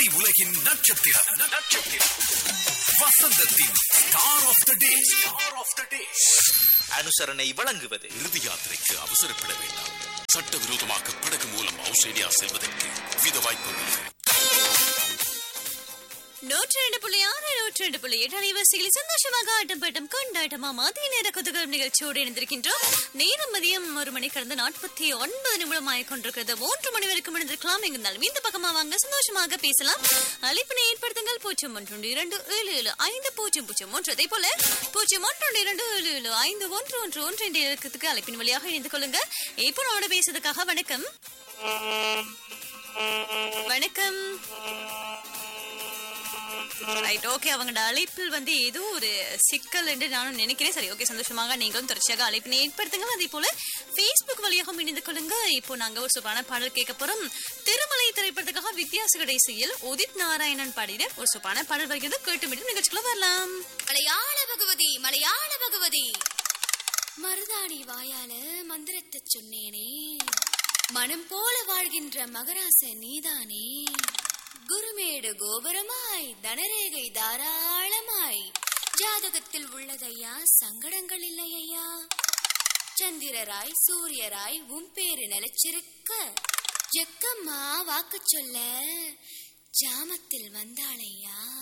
திரை உலகின் நட்சத்திரம் நட்சத்திரம் வசந்தத்தின் star of the day star of the day அனுசரணை வழங்குவது இறுதி யாத்திரைக்கு அவசரப்பட வேண்டாம் சட்டவிரோதமாக படகு மூலம் ஆஸ்திரேலியா செல்வதற்கு வித வாய்ப்புகள் நூற்றி ரெண்டு புள்ளி ஆறு நூற்றி ரெண்டு புள்ளி எட்டு அலைவரிசையில் சந்தோஷமாக ஆட்டம் பாட்டம் கொண்டாட்டமா மதிய நேர குதகலம் நிகழ்ச்சியோடு இணைந்திருக்கின்றோம் நேரம் மதியம் ஒரு மணி கடந்த நாற்பத்தி ஒன்பது நிமிடம் ஆகிக் கொண்டிருக்கிறது மூன்று மணி வரைக்கும் இணைந்திருக்கலாம் எங்கிருந்தாலும் இந்த பக்கமா வாங்க சந்தோஷமாக பேசலாம் அழைப்பினை ஏற்படுத்துங்கள் பூஜ்ஜியம் ஒன்று இரண்டு ஏழு ஏழு ஐந்து பூஜ்ஜியம் பூஜ்ஜியம் ஒன்று அதே போல பூஜ்ஜியம் ஒன்று இரண்டு ஏழு ஏழு ஐந்து ஒன்று ஒன்று ஒன்று என்ற இலக்கத்துக்கு அழைப்பின் வழியாக இணைந்து கொள்ளுங்க இப்போ நம்மளோட பேசுறதுக்காக வணக்கம் வணக்கம் ரைட் ஓகே அவங்களோட அழைப்பில் வந்து ஏதோ ஒரு சிக்கல் என்று நானும் நினைக்கிறேன் சரி ஓகே சந்தோஷமாக நீங்களும் தொடர்ச்சியாக அழைப்பினை ஏற்படுத்துங்க அதே போல ஃபேஸ்புக் வழியாக இணைந்து கொள்ளுங்க இப்போ நாங்க ஒரு சூப்பரான பாடல் கேட்க போறோம் திருமலை திரைப்படத்துக்காக வித்தியாச கடைசியில் உதித் நாராயணன் பாடின ஒரு சூப்பரான பாடல் வருகிறது கேட்டு மீண்டும் நிகழ்ச்சிக்குள்ள வரலாம் மலையாள பகவதி மலையாள பகவதி மருதாணி வாயால மந்திரத்தை சொன்னேனே மனம் போல வாழ்கின்ற மகராச நீதானே குருமேடு கோபுரமாய் தனரேகை தாராளமாய் ஜாதகத்தில் உள்ளதையா சங்கடங்கள் இல்லையா சந்திரராய் சூரியராய் உன் பேரு நிலைச்சிருக்க ஜக்கம்மா வாக்கு சொல்ல ஜாமத்தில் வந்தாளையா